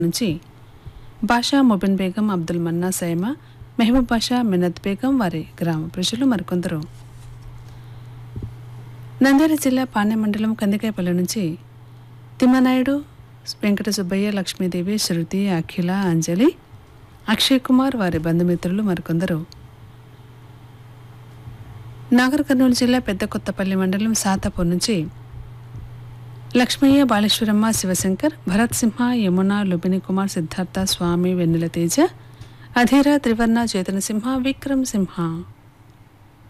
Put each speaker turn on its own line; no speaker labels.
నుంచి బాషా ముబిన్ బేగం అబ్దుల్ మన్నా సైమ మెహబూబ్ బాషా మినత్ బేగం వారి గ్రామ ప్రజలు మరికొందరు నంద్యాల జిల్లా పాణ్య మండలం కందికాయపల్లి నుంచి తిమ్మనాయుడు వెంకట సుబ్బయ్య లక్ష్మీదేవి శృతి అఖిల అంజలి అక్షయ్ కుమార్ వారి బంధుమిత్రులు మరికొందరు నాగర్ కర్నూలు జిల్లా పెద్ద కొత్తపల్లి మండలం సాతాపూర్ నుంచి లక్ష్మయ్య బాలేశ్వరమ్మ శివశంకర్ భరత్ సింహ యమున లుబిని కుమార్ సిద్ధార్థ స్వామి వెన్నెల తేజ అధీర త్రివర్ణ చేతన సింహ విక్రమ్ సింహ